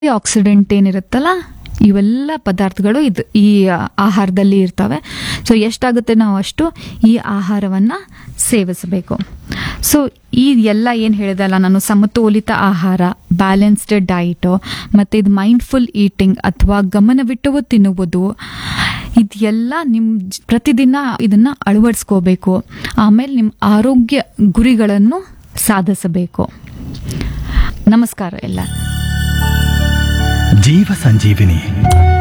accident ಏನಿರುತ್ತಲ್ಲ ಇವೆಲ್ಲ ಪದಾರ್ಥಗಳು ಇದು ಈ ಆಹಾರದಲ್ಲಿ ಇರ್ತವೆ ಸೊ ಎಷ್ಟಾಗುತ್ತೆ ನಾವು ಅಷ್ಟು ಈ ಆಹಾರವನ್ನು ಸೇವಿಸಬೇಕು ಸೊ ಈ ಎಲ್ಲ ಏನು ಹೇಳಿದಲ್ಲ ನಾನು ಸಮತೋಲಿತ ಆಹಾರ ಬ್ಯಾಲೆನ್ಸ್ಡ್ ಡೈಟು ಮತ್ತು ಇದು ಮೈಂಡ್ಫುಲ್ ಈಟಿಂಗ್ ಅಥವಾ ಗಮನವಿಟ್ಟು ತಿನ್ನುವುದು ಇದೆಲ್ಲ ನಿಮ್ಮ ಜ್- ಪ್ರತಿದಿನ ಇದನ್ನು ಅಳವಡಿಸ್ಕೋಬೇಕು ಆಮೇಲೆ ನಿಮ್ಮ ಆರೋಗ್ಯ ಗುರಿಗಳನ್ನು ಸಾಧಿಸಬೇಕು ನಮಸ್ಕಾರ ಎಲ್ಲ ಜೀವ ಸಂಜೀವಿನಿ